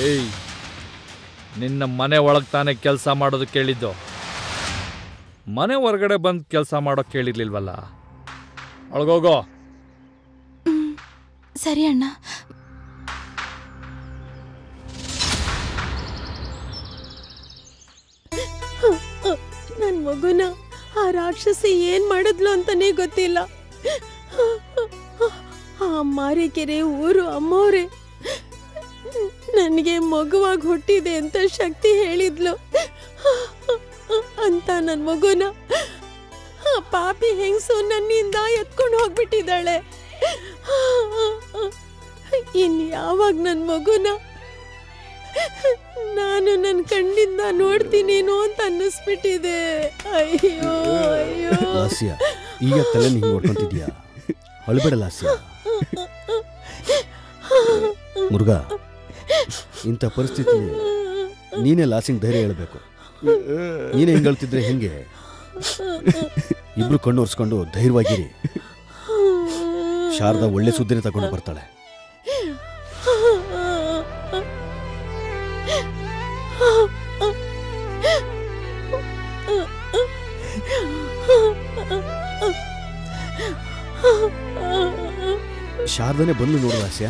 ಏಯ್ ನಿನ್ನ ಮನೆ ಒಳಗೆ ತಾನೇ ಕೆಲಸ ಮಾಡೋದು ಕೇಳಿದ್ದು ಮನೆ ಹೊರಗಡೆ ಬಂದು ಕೆಲಸ ಮಾಡೋಕೆ ಕೇಳಿರ್ಲಿಲ್ವಲ್ಲ ಒಳಗೋಗೋ ಸರಿ ಅಣ್ಣ ನನ್ ಮಗುನ ಆ ರಾಕ್ಷಸಿ ಏನ್ ಮಾಡಿದ್ಲು ಅಂತಾನೆ ಗೊತ್ತಿಲ್ಲ ಆ ಮಾರಿಕೆರೆ ಊರು ಅಮ್ಮವ್ರೆ ನನಗೆ ಮಗುವಾಗಿ ಹುಟ್ಟಿದೆ ಅಂತ ಶಕ್ತಿ ಹೇಳಿದ್ಲು ಅಂತ ನನ್ ಮಗುನ ಆ ಪಾಪಿ ಹೆಂಗಸು ನನ್ನಿಂದ ಎತ್ಕೊಂಡು ಹೋಗ್ಬಿಟ್ಟಿದ್ದಾಳೆ ಇನ್ ಯಾವಾಗ ನನ್ ಮಗುನ ನಾನು ನನ್ನ ಕಣ್ಣಿಂದ ನೋಡ್ತೀನೇನೋ ಅಂತ ಅನ್ನಿಸ್ಬಿಟ್ಟಿದೆ ಅಯ್ಯೋ ಅಯ್ಯೋ ಲಾಸ್ಯ ಈಗ ತಲೆ ಹಿಂಗೆ ಹೊಡ್ಕೊಂತಿದ್ಯಾ ಅಳ್ಬೇಡ ಲಾಸ್ಯ ಮುರುಘ ಇಂಥ ಪರಿಸ್ಥಿತಿಲಿ ನೀನೇ ಲಾಸಿಂಗ್ ಧೈರ್ಯ ಹೇಳ್ಬೇಕು ನೀನೇ ಹಿಂಗೆ ಹೇಳ್ತಿದ್ರೆ ಹೆಂಗೆ ಇಬ್ರು ಕಣ್ಣು ಒರೆಸ್ಕೊಂಡು ಧೈರ್ಯವಾಗಿರಿ ಶಾರದಾ ಒಳ್ಳೆ ಸುದ್ದಿನೇ ತಗೊಂಡು ಬರ್ತಾಳೆ ಶಾರದನೇ ಬಂದು ನೋಡು ಲಾಸ್ಯ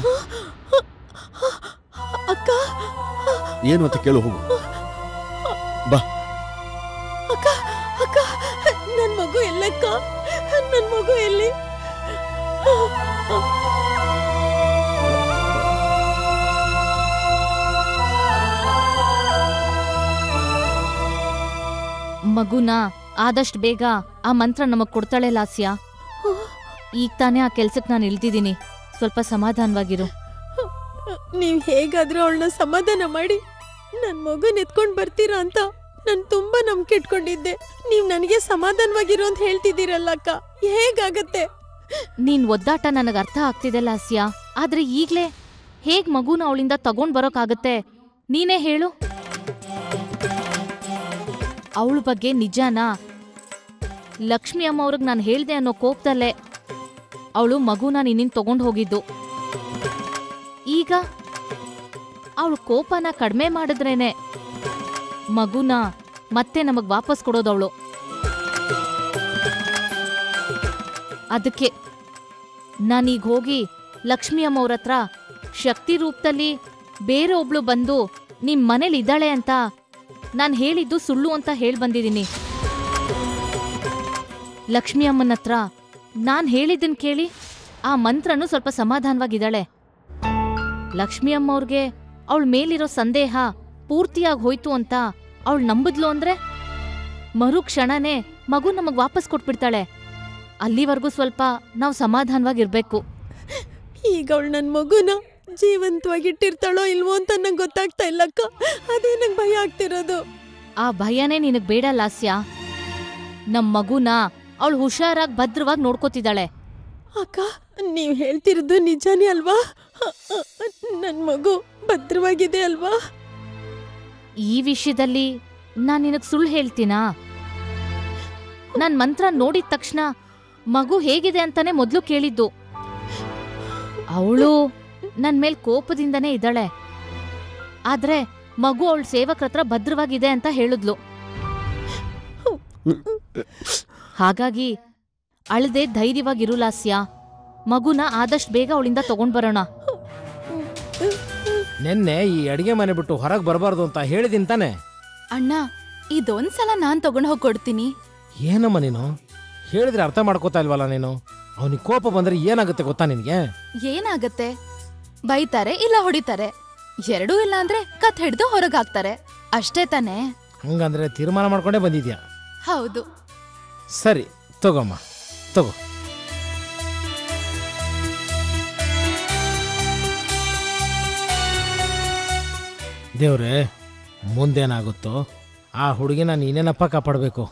ಅಕ್ಕ ಏನು ಅಂತ ಕೇಳು ಹೋಗು ಬಾ ಅಕ್ಕ ಅಕ್ಕ ನನ್ ಮಗು ಎಲ್ಲಕ್ಕ ನನ್ ಮಗು ಎಲ್ಲಿ ಮಗುನ ಆದಷ್ಟು ಬೇಗ ಆ ಮಂತ್ರ ನಮಗ್ ಕೊಡ್ತಾಳೆ ಲಾಸ್ಯ ಈಗ ತಾನೇ ಆ ಕೆಲ್ಸಕ್ಕೆ ನಾನು ಇಳ್ದಿದ್ದೀನಿ ಸ್ವಲ್ಪ ಸಮಾಧಾನವಾಗಿರು ನೀವ್ ಹೇಗಾದ್ರೂ ಅವಳನ್ನ ಸಮಾಧಾನ ಮಾಡಿ ನನ್ ಮಗುನ್ ಎತ್ಕೊಂಡ್ ಬರ್ತೀರಾ ಅಂತ ನಾನ್ ತುಂಬಾ ನಂಬಿಕೆ ಇಟ್ಕೊಂಡಿದ್ದೆ ನೀವ್ ನನಗೆ ಸಮಾಧಾನವಾಗಿರು ಅಂತ ಹೇಳ್ತಿದ್ದೀರಲ್ಲ ಅಕ್ಕ ಹೇಗಾಗತ್ತೆ ನೀನ್ ಒದ್ದಾಟ ನನಗ್ ಅರ್ಥ ಆಗ್ತಿದೆ ಲಾಸ್ಯ ಆದ್ರೆ ಈಗ್ಲೇ ಹೇಗ್ ಮಗುನ ಅವಳಿಂದ ತಗೊಂಡ್ ಬರೋಕಾಗತ್ತೆ ನೀನೇ ಹೇಳು ಅವಳ ಬಗ್ಗೆ ನಿಜಾನಾ ಲಕ್ಷ್ಮಿ ಅಮ್ಮ ಅವ್ರಿಗೆ ನಾನು ಹೇಳ್ದೆ ಅನ್ನೋ ಕೋಪದಲ್ಲೇ ಅವಳು ಮಗುನ ನಿನ್ನಿಂದ ತಗೊಂಡ್ ಹೋಗಿದ್ದು ಈಗ ಅವಳು ಕೋಪನ ಕಡಿಮೆ ಮಾಡಿದ್ರೇನೆ ಮಗುನ ಮತ್ತೆ ನಮಗ್ ವಾಪಸ್ ಕೊಡೋದವಳು ಅದಕ್ಕೆ ನಾನೀಗ ಹೋಗಿ ಲಕ್ಷ್ಮಿ ಅಮ್ಮವ್ರ ಹತ್ರ ಶಕ್ತಿ ರೂಪದಲ್ಲಿ ಬೇರೆ ಒಬ್ಳು ಬಂದು ನಿಮ್ ಮನೇಲಿ ಇದ್ದಾಳೆ ಅಂತ ನಾನು ಹೇಳಿದ್ದು ಸುಳ್ಳು ಅಂತ ಹೇಳಿ ಬಂದಿದ್ದೀನಿ ಲಕ್ಷ್ಮಿ ಅಮ್ಮನ ಹತ್ರ ನಾನು ಹೇಳಿದ್ದನ್ ಕೇಳಿ ಆ ಮಂತ್ರನು ಸ್ವಲ್ಪ ಸಮಾಧಾನವಾಗಿದ್ದಾಳೆ ಲಕ್ಷ್ಮಿ ಅಮ್ಮವ್ರಿಗೆ ಅವಳ ಮೇಲಿರೋ ಸಂದೇಹ ಪೂರ್ತಿಯಾಗಿ ಹೋಯ್ತು ಅಂತ ಅವಳು ನಂಬಿದ್ಲು ಅಂದ್ರೆ ಮರು ಕ್ಷಣನೇ ಮಗು ನಮಗ್ ವಾಪಸ್ ಕೊಟ್ಬಿಡ್ತಾಳೆ ಅಲ್ಲಿವರೆಗೂ ಸ್ವಲ್ಪ ನಾವು ಸಮಾಧಾನವಾಗಿರ್ಬೇಕು ಈಗ ಅವಳು ನನ್ ಮಗುನ ಜೀವಂತವಾಗಿಟ್ಟಿರ್ತಾಳೋ ಇಲ್ವೋ ಅಂತ ನಂಗೆ ಗೊತ್ತಾಗ್ತಾ ಇಲ್ಲಕ್ಕ ಅದೇ ನಂಗೆ ಭಯ ಆಗ್ತಿರೋದು ಆ ಭಯನೇ ನಿನಗ್ ಬೇಡ ಲಾಸ್ಯ ನಮ್ ಮಗುನ ಅವಳು ಹುಷಾರಾಗಿ ಭದ್ರವಾಗಿ ನೋಡ್ಕೋತಿದ್ದಾಳೆ ಅಕ್ಕ ನೀವ್ ಹೇಳ್ತಿರೋದು ನಿಜಾನೇ ಅಲ್ವಾ ನನ್ ಮಗು ಭದ್ರವಾಗಿದೆ ಅಲ್ವಾ ಈ ವಿಷಯದಲ್ಲಿ ನಾನ್ ನಿನಗ್ ಸುಳ್ಳು ಹೇಳ್ತೀನಾ ನನ್ ಮಂತ್ರ ನೋಡಿದ ತಕ್ಷಣ ಮಗು ಹೇಗಿದೆ ಅಂತಾನೆ ಮೊದ್ಲು ಕೇಳಿದ್ದು ಅವಳು ನನ್ ಮೇಲ್ ಕೋಪದಿಂದನೇ ಇದ್ದಾಳೆ ಆದ್ರೆ ಮಗು ಅವಳ ಸೇವಕ್ರ ಹತ್ರ ಭದ್ರವಾಗಿದೆ ಅಂತ ಹೇಳಿದ್ಲು ಹಾಗಾಗಿ ಅಳದೆ ಧೈರ್ಯವಾಗಿರು ಲಾಸ್ಯ ಮಗುನ ಆದಷ್ಟು ಬೇಗ ಅವಳಿಂದ ತಗೊಂಡ್ ಬರೋಣ ನಿನ್ನೆ ಈ ಅಡಿಗೆ ಮನೆ ಬಿಟ್ಟು ಹೊರಗೆ ಬರಬಾರ್ದು ಅಂತ ಹೇಳಿದೀನಿ ತಾನೆ ಅಣ್ಣ ಇದೊಂದ್ಸಲ ನಾನ್ ತಗೊಂಡ್ ಹೋಗಿ ಕೊಡ್ತೀನಿ ಏನಮ್ಮ ನೀನು ಹೇಳಿದ್ರೆ ಅರ್ಥ ಮಾಡ್ಕೋತಾ ಇಲ್ವಲ್ಲ ನೀನು ಅವನಿಗೆ ಕೋಪ ಬಂದ್ರೆ ಏನಾಗುತ್ತೆ ಗೊತ್ತಾ ನಿನಗೆ ಏನಾಗತ್ತೆ ಬೈತಾರೆ ಇಲ್ಲ ಹೊಡಿತಾರೆ ಎರಡೂ ಇಲ್ಲ ಅಂದ್ರೆ ಕತ್ ಹಿಡ್ದು ಹೊರಗಾಕ್ತಾರೆ ಅಷ್ಟೇ ತಾನೇ ಹಂಗಂದ್ರೆ ತೀರ್ಮಾನ ಮಾಡ್ಕೊಂಡೇ ಬಂದಿದ್ಯಾ ಹೌದು ಸರಿ ತಗೋಮ್ಮ ತಗೋ ದೇವ್ರೆ ಮುಂದೇನಾಗುತ್ತೋ ಆ ಹುಡುಗಿನ ನೀನೇನಪ್ಪ ಕಾಪಾಡಬೇಕು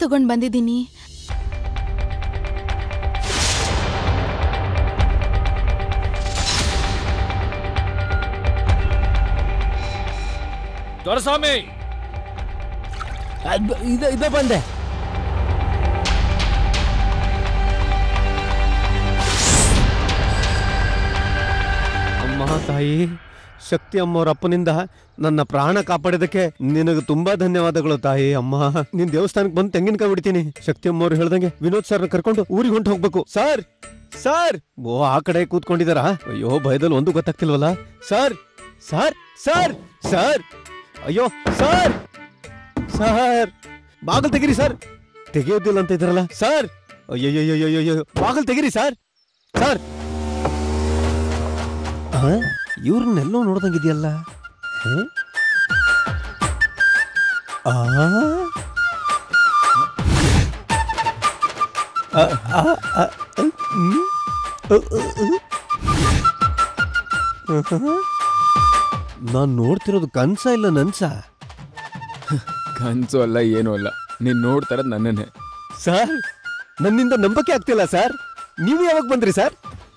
ತಗೊಂಡ್ ಬಂದಿದ್ದೀನಿ ದೊರಸ್ವಾಮಿ ಅದ್- ಇದ ಇದ ಬಂದೆ ಅಮ್ಮ ತಾಯಿ ಶಕ್ತಿ ಅಮ್ಮವ್ರ ಅಪ್ಪನಿಂದ ನನ್ನ ಪ್ರಾಣ ಕಾಪಾಡಿದಕ್ಕೆ ನಿನಗೆ ತುಂಬಾ ಧನ್ಯವಾದಗಳು ತಾಯಿ ಅಮ್ಮ ನಿನ್ ದೇವಸ್ಥಾನಕ್ಕೆ ಬಂದು ತೆಂಗಿನಕಾಯಿ ಬಿಡ್ತೀನಿ ಶಕ್ತಿ ಅಮ್ಮವ್ರು ಹೇಳ್ದಂಗೆ ವಿನೋದ್ ಸರ್ನ ಕರ್ಕೊಂಡು ಊರಿಗೆ ಹೊಂಟು ಹೋಗ್ಬೇಕು ಸರ್ ಸರ್ ಓ ಆ ಕಡೆ ಕೂತ್ಕೊಂಡಿದಾರ ಅಯ್ಯೋ ಭಯದಲ್ಲಿ ಒಂದು ಗೊತ್ತಾಗ್ತಿಲ್ವಲ್ಲ ಸರ್ ಸರ್ ಸರ್ ಸರ್ ಅಯ್ಯೋ ಸರ್ ಸರ್ ಬಾಗಲ್ ತೆಗಿರಿ ಸರ್ ತೆಗೆಯೋದಿಲ್ಲ ಅಂತ ಇದ್ರಲ್ಲ ಸರ್ ಅಯ್ಯಯ್ಯಯ್ಯಯ್ಯೋ ಬಾಗಲ್ ತೆಗಿರಿ ಸರ್ ಸರ್ ಇವ್ರನ್ನೆಲ್ಲೋ ನೋಡ್ದಂಗಿದೆಯಲ್ಲ ಹ? ಆ? ಆ, ಆ, ಆ, ಹ್ಮ್? ಅ, ಅ, ಅ. ನಾನ್ ನೋಡ್ತಿರೋದು ಕನ್ಸ ಇಲ್ಲ ನನ್ಸ ಕನ್ಸು ಅಲ್ಲ ಏನೂ ಅಲ್ಲ ನೀನ್ ನೋಡ್ತಾ ಇರೋದು ನನ್ನನ್ನೇ ಸರ್ ನನ್ನಿಂದ ನಂಬಕ್ಕೆ ಆಗ್ತಿಲ್ಲ ಸರ್ ನೀವು ಯಾವಾಗ ಬಂದ್ರಿ ಸರ್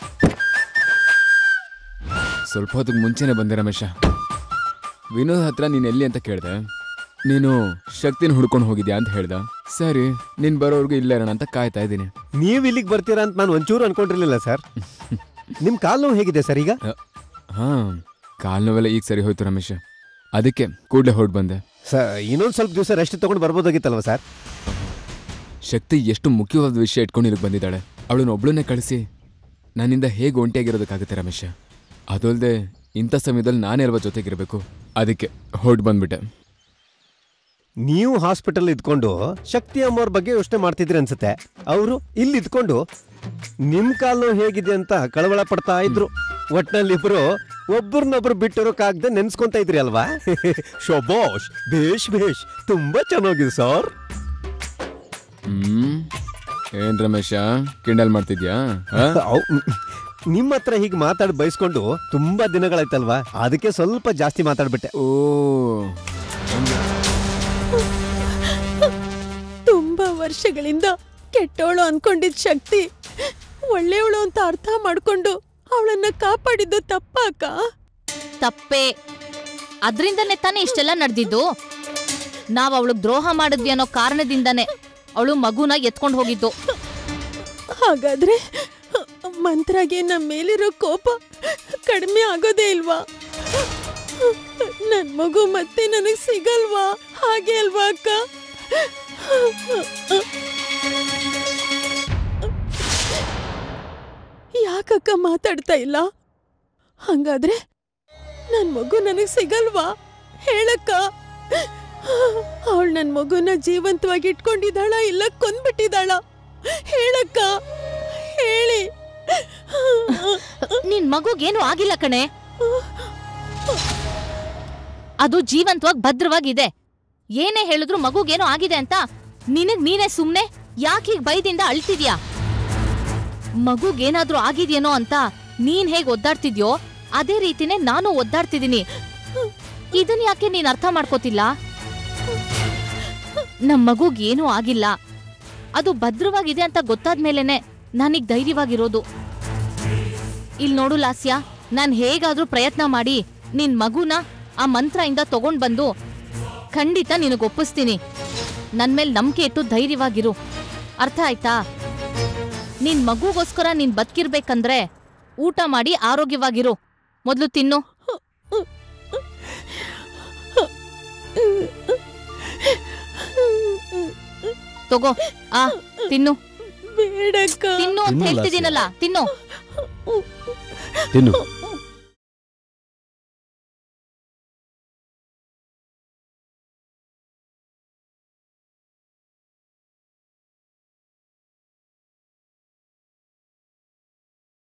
ಸ್ವಲ್ಪ ಹೊತ್ತಿಗೆ ಮುಂಚೆನೆ ಬಂದೆ ರಮೇಶ ವಿನೋದ್ ಹತ್ರ ನೀನ್ ಎಲ್ಲಿ ಅಂತ ಕೇಳ್ದೆ ನೀನು ಶಕ್ತಿನ ಹುಡ್ಕೊಂಡು ಹೋಗಿದ್ಯಾ ಅಂತ ಹೇಳ್ದ ಸರಿ ನೀನ್ ಬರೋರ್ಗು ಇಲ್ಲೇ ಇರೋಣ ಅಂತ ಕಾಯ್ತಾ ಇದ್ದೀನಿ ನೀವ್ ಇಲ್ಲಿಗೆ ಬರ್ತೀರಾ ಅಂತ ನಾನು ಒಂಚೂರು ಅನ್ಕೊಂಡಿರ್ಲಿಲ್ಲ ಸರ್ ನಿಮ್ ಕಾಲ್ ನೋವು ಹೇಗಿದೆ ಸರ್ ಈಗ ಹಾ ಕಾಲ್ ನೋವೆಲ್ಲ ಈಗ ಸರಿ ಹೋಯ್ತು ರಮೇಶ ಅದಕ್ಕೆ ಕೂಡ್ಲೆ ಹೊರಡ್ ಬಂದೆ ಸರ್ ಇನ್ನೊಂದ್ ಸ್ವಲ್ಪ ದಿವಸ ರೆಸ್ಟ್ ತಗೊಂಡು ಬರ್ಬೋದಾಗಿತ್ತಲ್ವ ಸರ್ ಶಕ್ತಿ ಎಷ್ಟು ಮುಖ್ಯವಾದ ವಿಷಯ ಇಟ್ಕೊಂಡು ಇಲ್ಲಿಗೆ ಬಂದಿದ್ದಾಳೆ ಅವಳನ್ನ ಒಬ್ಳನ್ನೇ ಕಳಿಸಿ ನನ್ನಿಂದ ಹೇಗೆ ಒಂಟಿಯಾಗಿರೋದಕ್ಕಾಗುತ್ತೆ ರಮೇಶ ಅದಲ್ದೆ ಇಂಥ ಸಮಯದಲ್ಲಿ ನಾನೇ ಅಲ್ವಾ ಜೊತೆಗಿರಬೇಕು ಅದಕ್ಕೆ ಹೊರಟು ಬಂದ್ಬಿಟ್ಟೆ ನೀವು ಹಾಸ್ಪಿಟಲ್ ಇದ್ಕೊಂಡು ಶಕ್ತಿ ಅಮ್ಮವ್ರ ಬಗ್ಗೆ ಯೋಚನೆ ಮಾಡ್ತಿದ್ರಿ ಅನ್ಸುತ್ತೆ ಅವರು ಇಲ್ಲಿ ಇದ್ಕೊಂಡು ನಿಮ್ ಕಾಲು ಹೇಗಿದೆ ಅಂತ ಕಳವಳ ಪಡ್ತಾ ಇದ್ರು ಒಟ್ನಲ್ಲಿ ಇಬ್ರು ಒಬ್ಬರನ್ನೊಬ್ರು ಬಿಟ್ಟಿರೋಕ್ಕಾಗ್ದೆ ನೆನ್ಸ್ಕೊಂತ ಇದ್ರಿ ಅಲ್ವಾ ಶೋಭಾಷ್ ಬೇಷ್ ಬೇಷ್ ತುಂಬಾ ಚೆನ್ನಾಗಿದೆ ಸರ್ ಹ್ಮ್ ಏನ್ ರಮೇಶ ಕಿಂಡಲ್ ಮಾಡ್ತಿದ್ಯಾ ಆ? ನಿಮ್ಮ ಹತ್ರ ಹೀಗೆ ಮಾತಾಡಿ ಬಯಸ್ಕೊಂಡು ತುಂಬಾ ದಿನಗಳಾಯ್ತಲ್ವಾ ಅದಕ್ಕೆ ಸ್ವಲ್ಪ ಜಾಸ್ತಿ ಮಾತಾಡ್ಬಿಟ್ಟೆ ಓ ತುಂಬಾ ವರ್ಷಗಳಿಂದ ಕೆಟ್ಟವಳು ಅನ್ಕೊಂಡಿದ್ ಶಕ್ತಿ ಒಳ್ಳೆಯವಳು ಅಂತ ಅರ್ಥ ಮಾಡ್ಕೊಂಡು ಅವಳನ್ನ ಕಾಪಾಡಿದ್ದು ತಪ್ಪಾಕ ತಪ್ಪೇ ಅದ್ರಿಂದನೇ ತಾನೇ ಇಷ್ಟೆಲ್ಲ ನಡೆದಿದ್ದು ನಾವ್ ಅವಳಿಗೆ ದ್ರೋಹ ಮಾಡಿದ್ವಿ ಅನ್ನೋ ಕಾರಣದಿಂದನೇ ಅವಳು ಮಗುನ ಎತ್ಕೊಂಡು ಹೋಗಿದ್ದು ಹಾಗಾದ್ರೆ ಮಂತ್ರಾಗೆ ನಮ್ಮ ಮೇಲಿರೋ ಕೋಪ ಕಡಿಮೆ ಆಗೋದೇ ಇಲ್ವಾ ನನ್ ಮಗು ಮತ್ತೆ ನನಗ್ ಸಿಗಲ್ವಾ ಹಾಗೆ ಅಲ್ವಾ ಅಕ್ಕ ಯಾಕಕ್ಕ ಮಾತಾಡ್ತಾ ಇಲ್ಲ ಹಂಗಾದ್ರೆ ನನ್ ಮಗು ನನಗ್ ಸಿಗಲ್ವಾ ಹೇಳಕ್ಕ ಅವಳು ನನ್ ಮಗುನ ಜೀವಂತವಾಗಿ ಇಟ್ಕೊಂಡಿದ್ದಾಳ ಇಲ್ಲ ಕೊಂದ್ಬಿಟ್ಟಿದ್ದಾಳ ಹೇಳಕ್ಕ ಹೇಳಿ ನಿನ್ ಮಗುಗೇನು ಆಗಿಲ್ಲ ಕಣೆ ಅದು ಜೀವಂತವಾಗಿ ಭದ್ರವಾಗಿದೆ ಏನೇ ಹೇಳಿದ್ರು ಮಗುಗೇನೋ ಆಗಿದೆ ಅಂತ ನಿನಗ್ ನೀನೇ ಸುಮ್ನೆ ಯಾಕೆ ಹೀಗ್ ಬೈದಿಂದ ಅಳ್ತಿದ್ಯಾ ಮಗುಗೇನಾದ್ರೂ ಆಗಿದ್ಯೇನೋ ಅಂತ ನೀನ್ ಹೇಗ್ ಒದ್ದಾಡ್ತಿದ್ಯೋ ಅದೇ ರೀತಿನೇ ನಾನು ಒದ್ದಾಡ್ತಿದ್ದೀನಿ ಇದನ್ ಯಾಕೆ ನೀನ್ ಅರ್ಥ ಮಾಡ್ಕೋತಿಲ್ಲ ನಮ್ ಮಗುಗ್ ಏನೂ ಆಗಿಲ್ಲ ಅದು ಭದ್ರವಾಗಿದೆ ಅಂತ ಗೊತ್ತಾದ್ಮೇಲೆನೆ ನನಗ್ ಧೈರ್ಯವಾಗಿರೋದು ಇಲ್ ನೋಡು ಲಾಸ್ಯ ನಾನ್ ಹೇಗಾದ್ರೂ ಪ್ರಯತ್ನ ಮಾಡಿ ನಿನ್ ಮಗುನ ಆ ಮಂತ್ರದಿಂದ ತಗೊಂಡ್ ಬಂದು ಖಂಡಿತ ನಿನಗ್ ಒಪ್ಪಿಸ್ತೀನಿ ನನ್ ಮೇಲ್ ನಂಬಿಕೆ ಇಟ್ಟು ಧೈರ್ಯವಾಗಿರು ಅರ್ಥ ಆಯ್ತಾ ನಿನ್ ಮಗುಗೋಸ್ಕರ ನೀನ್ ಬದುಕಿರ್ಬೇಕಂದ್ರೆ ಊಟ ಮಾಡಿ ಆರೋಗ್ಯವಾಗಿರು ಮೊದ್ಲು ತಿನ್ನು ತಗೋ ಆ ತಿನ್ನು ಬೇಡಕ್ಕ ತಿನ್ನು ಅಂತ ತಿನ್ನು, ಲಾಸ್ಯ. ಹೇಳ್ತಿದ್ದೀನಲ್ಲ ತಿನ್ನು ತಿನ್ನು